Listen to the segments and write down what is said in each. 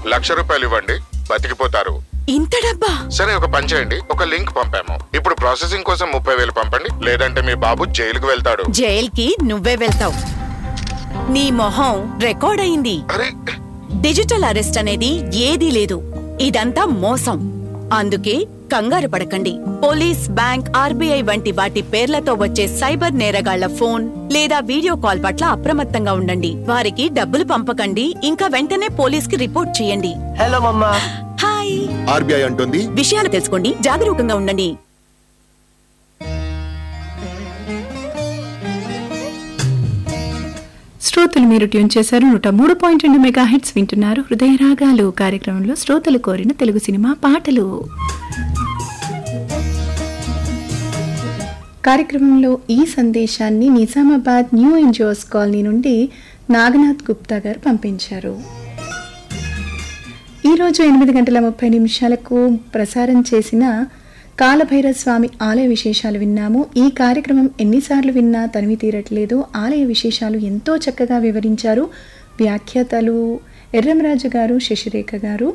లక్ష రూపాయలు ఇవ్వండి బతికిపోతారు ఇంత డబ్బా సరే ఒక పని చేయండి ఒక లింక్ పంపాము ఇప్పుడు ప్రాసెసింగ్ కోసం ముప్పై వేలు పంపండి లేదంటే మీ బాబు జైలుకు వెళ్తాడు జైల్కి నువ్వే వెళ్తావు నీ మొహం రికార్డ్ అయింది అరే డిజిటల్ అరెస్ట్ అనేది ఏదీ లేదు ఇదంతా మోసం అందుకే కంగారు పడకండి పోలీస్ బ్యాంక్ ఆర్బీఐ వంటి వాటి పేర్లతో వచ్చే సైబర్ నేరగాళ్ల ఫోన్ లేదా వీడియో కాల్ పట్ల అప్రమత్తంగా ఉండండి వారికి డబ్బులు పంపకండి ఇంకా వెంటనే పోలీస్ కి రిపోర్ట్ చేయండి హలో మమ్మా హాయ్ ఆర్బీఐ అంటుంది విషయాలు తెలుసుకోండి జాగరూకంగా ఉండండి శ్రోతలు మీరు ట్యూన్ చేశారు నూట మూడు పాయింట్ రెండు మెగా హిట్స్ వింటున్నారు హృదయ రాగాలు కార్యక్రమంలో శ్రోతలు కోరిన తెలుగు సినిమా పాటలు కార్యక్రమంలో ఈ సందేశాన్ని నిజామాబాద్ న్యూ ఎన్జిఓస్ కాలనీ నుండి నాగనాథ్ గుప్తా గారు పంపించారు ఈరోజు ఎనిమిది గంటల ముప్పై నిమిషాలకు ప్రసారం చేసిన కాలభైరవ స్వామి ఆలయ విశేషాలు విన్నాము ఈ కార్యక్రమం ఎన్నిసార్లు విన్నా తనివి తీరట్లేదు ఆలయ విశేషాలు ఎంతో చక్కగా వివరించారు వ్యాఖ్యాతలు ఎర్రంరాజు గారు శశిరేఖ గారు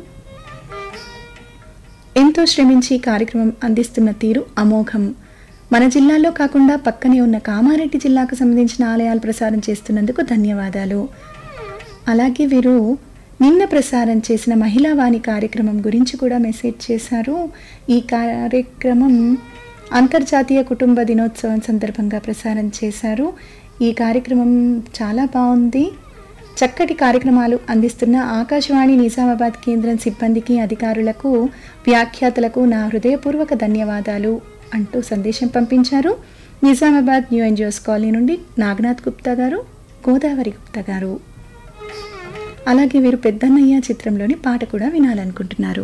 ఎంతో శ్రమించి ఈ కార్యక్రమం అందిస్తున్న తీరు అమోఘం మన జిల్లాలో కాకుండా పక్కనే ఉన్న కామారెడ్డి జిల్లాకు సంబంధించిన ఆలయాలు ప్రసారం చేస్తున్నందుకు ధన్యవాదాలు అలాగే వీరు నిన్న ప్రసారం చేసిన మహిళా వాణి కార్యక్రమం గురించి కూడా మెసేజ్ చేశారు ఈ కార్యక్రమం అంతర్జాతీయ కుటుంబ దినోత్సవం సందర్భంగా ప్రసారం చేశారు ఈ కార్యక్రమం చాలా బాగుంది చక్కటి కార్యక్రమాలు అందిస్తున్న ఆకాశవాణి నిజామాబాద్ కేంద్రం సిబ్బందికి అధికారులకు వ్యాఖ్యాతలకు నా హృదయపూర్వక ధన్యవాదాలు అంటూ సందేశం పంపించారు నిజామాబాద్ న్యూ ఎన్జిఓస్ కాలనీ నుండి నాగనాథ్ గుప్తా గారు గోదావరి గుప్తా గారు అలాగే వీరు పెద్దన్నయ్య చిత్రంలోని పాట కూడా వినాలనుకుంటున్నారు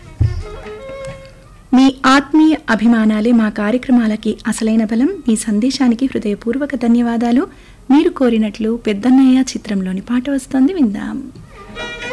మీ ఆత్మీయ అభిమానాలే మా కార్యక్రమాలకి అసలైన బలం మీ సందేశానికి హృదయపూర్వక ధన్యవాదాలు మీరు కోరినట్లు పెద్దన్నయ్య చిత్రంలోని పాట వస్తుంది విందాం